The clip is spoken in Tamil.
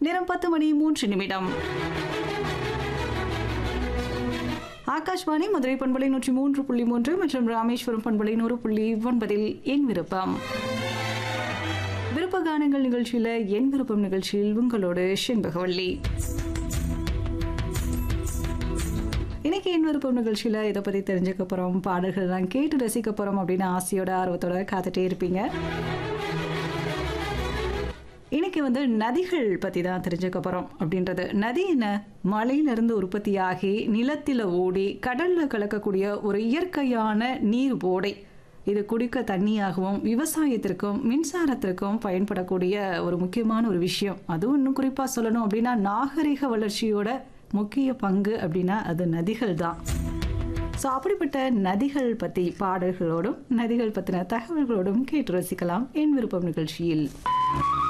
நேரம் பத்து மணி மூன்று நிமிடம் ஆகாஷ்வாணி மதுரை பண்பலை நூற்றி மூன்று புள்ளி மூன்று மற்றும் ராமேஸ்வரம் பண்பலை நூறு புள்ளி ஒன்பதில் என் விருப்பம் விருப்ப கானங்கள் நிகழ்ச்சியில என் விருப்பம் நிகழ்ச்சியில் உங்களோடு செண்பகவல்லி இன்னைக்கு என் விருப்பம் நிகழ்ச்சியில இதை பத்தி தெரிஞ்சுக்க போறோம் பாடல்கள்லாம் கேட்டு ரசிக்க போறோம் அப்படின்னு ஆசையோட ஆர்வத்தோட காத்துட்டே இருப்பீங்க இன்னைக்கு வந்து நதிகள் பத்தி தான் தெரிஞ்சுக்க போறோம் அப்படின்றது நதி என்ன மலையிலிருந்து உற்பத்தியாகி நிலத்தில ஓடி கடல்ல கலக்கக்கூடிய ஒரு இயற்கையான நீர் ஓடை இது குடிக்க தண்ணியாகவும் விவசாயத்திற்கும் மின்சாரத்திற்கும் பயன்படக்கூடிய ஒரு முக்கியமான ஒரு விஷயம் அதுவும் இன்னும் குறிப்பா சொல்லணும் அப்படின்னா நாகரிக வளர்ச்சியோட முக்கிய பங்கு அப்படின்னா அது நதிகள் தான் ஸோ அப்படிப்பட்ட நதிகள் பற்றி பாடல்களோடும் நதிகள் பற்றின தகவல்களோடும் கேட்டு ரசிக்கலாம் என் விருப்பம் நிகழ்ச்சியில்